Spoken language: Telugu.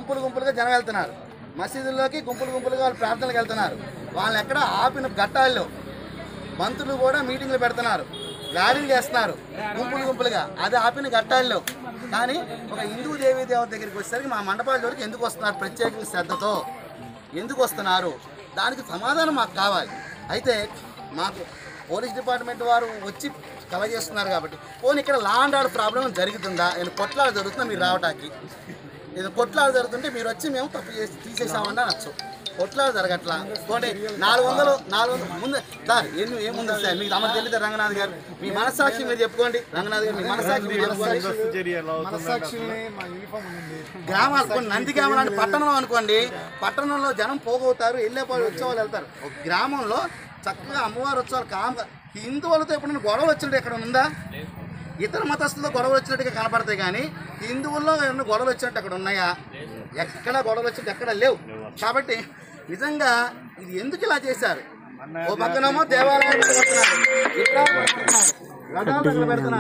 గుంపులు గుంపులుగా జనం వెళ్తున్నారు మసీదుల్లోకి గుంపులు గుంపులుగా వాళ్ళు ప్రార్థనలకు వెళ్తున్నారు వాళ్ళని ఎక్కడ ఆపిన ఘట్టాల్లో మంత్రులు కూడా మీటింగ్లు పెడుతున్నారు ర్యాలీలు చేస్తున్నారు గుంపులు గుంపులుగా అది ఆపిన ఘట్టాల్లో కానీ ఒక హిందూ దేవీ దేవత దగ్గరికి వచ్చేసరికి మా మండపాల జోలికి ఎందుకు వస్తున్నారు ప్రత్యేకంగా శ్రద్ధతో ఎందుకు వస్తున్నారు దానికి సమాధానం మాకు కావాలి అయితే మాకు పోలీస్ డిపార్ట్మెంట్ వారు వచ్చి కవర్ చేస్తున్నారు కాబట్టి పోనీ ఇక్కడ లా అండ్ ఆర్డర్ ప్రాబ్లం జరుగుతుందా నేను కొట్లాడ జరుగుతుందా మీరు రావటానికి ఇది కొట్లాడ జరుగుతుంటే మీరు వచ్చి మేము తప్పు చేసి తీసేసామని అనొచ్చు కొట్లాడ జరగట్లా పోనీ నాలుగు వందలు నాలుగు వందలు ముందు సార్ ఏం ఏముంది సార్ మీకు అమలు తెలియదు రంగనాథ్ గారు మీ మనసాక్షి మీరు చెప్పుకోండి రంగనాథ్ గారు మీ మనసాక్షి మీరు చెప్పుకోండి మనసాక్షిని మా యూనిఫామ్ ఉంది గ్రామాలు కొన్ని నంది గ్రామాలు అంటే పట్టణం అనుకోండి పట్టణంలో జనం పోగవుతారు వెళ్ళేపోయి వచ్చేవాళ్ళు వెళ్తారు ఒక గ్రామంలో చక్కగా అమ్మవారు వచ్చేవాళ్ళు కామ హిందువులతో ఎప్పుడైనా గొడవలు వచ్చినట్టు ఎక్కడ ఉందా ఇతర మతస్థులతో గొడవలు వచ్చినట్టుగా కనపడతాయి కానీ హిందువుల్లో ఏమైనా గొడవలు వచ్చినట్టు అక్కడ ఉన్నాయా ఎక్కడ గొడవలు వచ్చినట్టు ఎక్కడ లేవు కాబట్టి నిజంగా ఇది ఎందుకు ఇలా చేశారు ఓ పక్కనేమో దేవాలయాలు పెడుతున్నారు విగ్రహాలు పెడుతున్నారు రథాలు తగలు పెడుతున్నారు